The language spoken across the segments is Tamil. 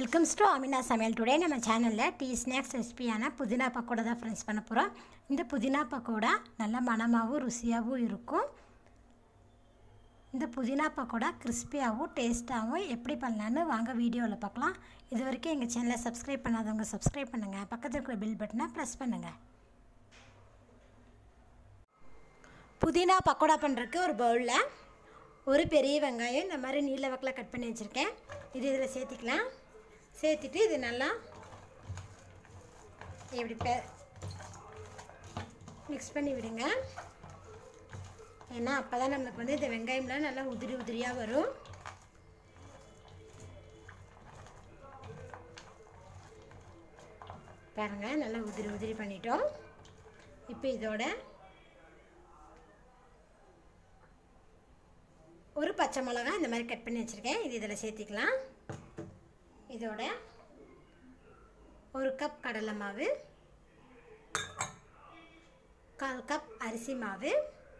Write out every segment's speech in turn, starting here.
வெல்கம்ஸ் டு அமினா சமையல் டுடே நம்ம சேனலில் டீ ஸ்நாக்ஸ் ரெசிபியான புதினா பக்கோடா தான் ஃப்ரெண்ட்ஸ் பண்ண போகிறோம் இந்த புதினா பக்கோடா நல்ல மணமாகவும் ருசியாகவும் இருக்கும் இந்த புதினா பக்கோடா கிறிஸ்பியாகவும் டேஸ்ட்டாகவும் எப்படி பண்ணலான்னு வாங்க வீடியோவில் பார்க்கலாம் இது வரைக்கும் எங்கள் சேனலை சப்ஸ்கிரைப் பண்ணாதவங்க சப்ஸ்கிரைப் பண்ணுங்கள் பக்கத்தில் இருக்கிற பில் பட்டனை ப்ரெஸ் பண்ணுங்கள் புதினா பக்கோடா பண்ணுறதுக்கு ஒரு பவுலில் ஒரு பெரிய வெங்காயம் இந்த மாதிரி நீல வக்கில் கட் பண்ணி வச்சுருக்கேன் இது இதில் சேர்த்திக்கலாம் சேர்த்துட்டு இது நல்லா இப்படி பெ மிக்ஸ் பண்ணி விடுங்க ஏன்னா அப்போ தான் நம்மளுக்கு வந்து இந்த வெங்காயம்லாம் நல்லா உதிரி உதிரியாக வரும் பாருங்கள் நல்லா உதிரி உதிரி பண்ணிட்டோம் இப்போ இதோட ஒரு பச்சை மிளகா இந்த மாதிரி கட் பண்ணி வச்சுருக்கேன் இது இதில் சேர்த்திக்கலாம் இதோட ஒரு கப் கடலை மாவு கால் கப் அரிசி மாவு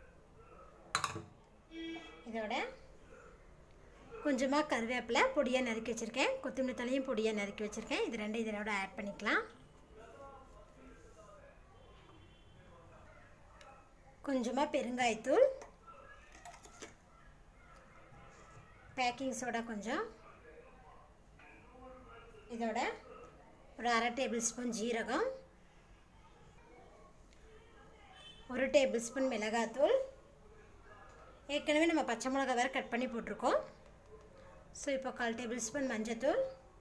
இதோட கொஞ்சமாக கருவேப்பிலை பொடியாக நறுக்கி வச்சுருக்கேன் கொத்தமல்லி தலையும் பொடியாக நறுக்கி வச்சுருக்கேன் இது ரெண்டு இதோட ஆட் பண்ணிக்கலாம் கொஞ்சமாக பெருங்காயத்தூள் பேக்கிங் சோடா கொஞ்சம் இதோட ஒரு அரை டேபிள் ஸ்பூன் ஜீரகம் ஒரு டேபிள் ஸ்பூன் மிளகாத்தூள் ஏற்கனவே நம்ம பச்சை மிளகா வேறு கட் பண்ணி போட்டிருக்கோம் ஸோ இப்போ கால் டேபிள் ஸ்பூன் மஞ்சத்தூள்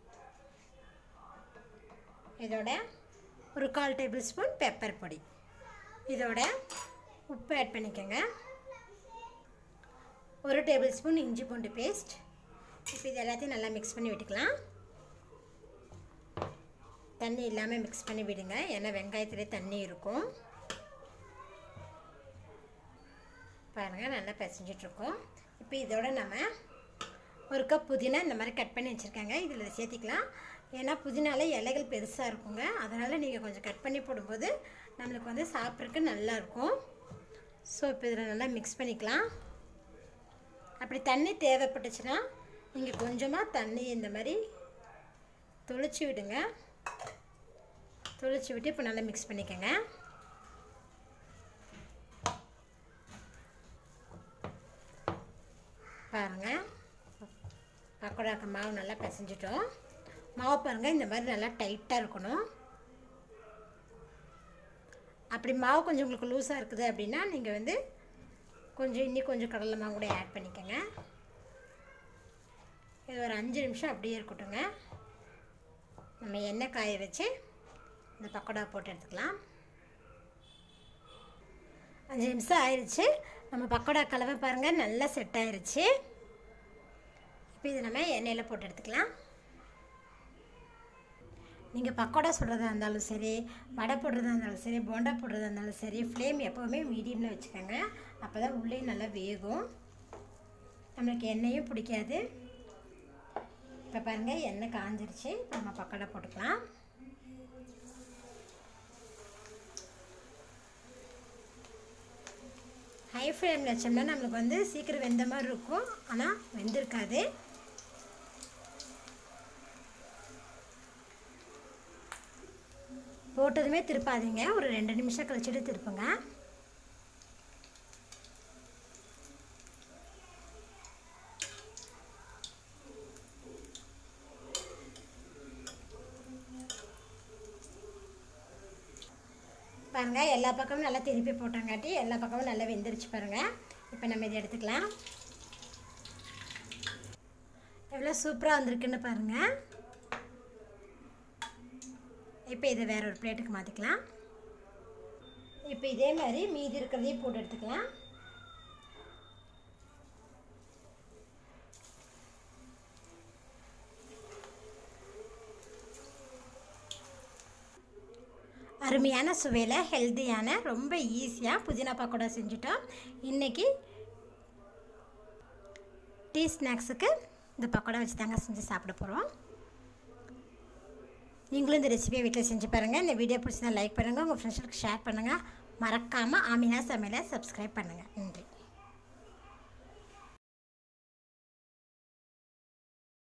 இதோட ஒரு கால் டேபிள் ஸ்பூன் பெப்பர் பொடி இதோட உப்பு ஆட் பண்ணிக்கோங்க ஒரு டேபிள் ஸ்பூன் இஞ்சி பூண்டு பேஸ்ட் இப்போ இது எல்லாத்தையும் நல்லா மிக்ஸ் பண்ணி விட்டுக்கலாம் தண்ணி இல்லாமல் மிக்ஸ் பண்ணி விடுங்க ஏன்னா வெங்காயத்துலேயே தண்ணி இருக்கும் பாருங்கள் நல்லா பிசைஞ்சிட்ருக்கோம் இப்போ இதோட நம்ம ஒரு கப் புதினா இந்த மாதிரி கட் பண்ணி வச்சுருக்காங்க இதில் சேர்த்திக்கலாம் ஏன்னா புதினால இலைகள் பெருசாக இருக்குங்க அதனால் நீங்கள் கொஞ்சம் கட் பண்ணி போடும்போது நம்மளுக்கு வந்து சாப்பிட்றதுக்கு நல்லாயிருக்கும் ஸோ இப்போ இதில் நல்லா மிக்ஸ் பண்ணிக்கலாம் அப்படி தண்ணி தேவைப்பட்டுச்சுன்னா நீங்கள் கொஞ்சமாக தண்ணி இந்த மாதிரி தொளிச்சு விடுங்க தொளிச்சு விட்டு இப்போ நல்லா மிக்ஸ் பண்ணிக்கோங்க பாருங்கள் பக்கோடாக்கு மாவு நல்லா பிசைஞ்சிட்டோம் மாவு பாருங்கள் இந்த மாதிரி நல்லா டைட்டாக இருக்கணும் அப்படி மாவு கொஞ்சம் உங்களுக்கு லூஸாக இருக்குது அப்படின்னா நீங்கள் வந்து கொஞ்சம் இன்னி கொஞ்சம் கடலை மாவு கூட ஆட் பண்ணிக்கோங்க இது ஒரு அஞ்சு நிமிஷம் அப்படியே இருக்கட்டுங்க நம்ம எண்ணெய் காய வச்சு இந்த பக்கோடா போட்டு எடுத்துக்கலாம் அஞ்சு நிமிஷம் ஆயிடுச்சு நம்ம பக்கோடா கலவை பாருங்கள் நல்லா செட் ஆயிடுச்சு இப்போ இது நம்ம எண்ணெயில் போட்டு எடுத்துக்கலாம் நீங்கள் பக்கோடா சுடுறதா இருந்தாலும் சரி வடை போடுறதா இருந்தாலும் சரி போண்டா போடுறதா இருந்தாலும் சரி ஃப்ளேம் எப்போவுமே மீடியமில் வச்சுக்கோங்க அப்போ தான் உள்ளே நல்லா வேகும் நம்மளுக்கு எண்ணெயும் பிடிக்காது இப்போ பாருங்கள் எண்ணெய் காஞ்சிருச்சு நம்ம பக்கோடா போட்டுக்கலாம் ஹை ஃப்ளேமில் வச்சோம்னா நம்மளுக்கு வந்து சீக்கிரம் வெந்த மாதிரி இருக்கும் ஆனால் வெந்திருக்காது போட்டதுமே திருப்பாதீங்க ஒரு ரெண்டு நிமிஷம் கழிச்சுட்டு திருப்புங்க பாருங்கள் எல்லா பக்கமும் நல்லா திருப்பி போட்டங்காட்டி எல்லா பக்கமும் நல்லா வெந்துருச்சு பாருங்கள் இப்போ நம்ம இதை எடுத்துக்கலாம் எவ்வளோ சூப்பராக வந்திருக்குன்னு பாருங்கள் இப்போ இதை வேற ஒரு பிளேட்டுக்கு மாற்றிக்கலாம் இப்போ இதே மாதிரி மீதி இருக்கிறதையும் போட்டு எடுத்துக்கலாம் அருமையான சுவையில் ஹெல்த்தியான ரொம்ப ஈஸியாக புதினா பக்கோடா செஞ்சுட்டோம் இன்றைக்கி டீ ஸ்நாக்ஸுக்கு இந்த பக்கோடா வச்சு தாங்க செஞ்சு சாப்பிட போகிறோம் நீங்களும் இந்த ரெசிபியை வீட்டில் செஞ்சு பாருங்கள் இந்த வீடியோ பிடிச்சா லைக் பண்ணுங்கள் உங்கள் ஃப்ரெண்ட்ஸுக்கு ஷேர் பண்ணுங்கள் மறக்காமல் ஆமினா சமையலை சப்ஸ்கிரைப் பண்ணுங்கள் நன்றி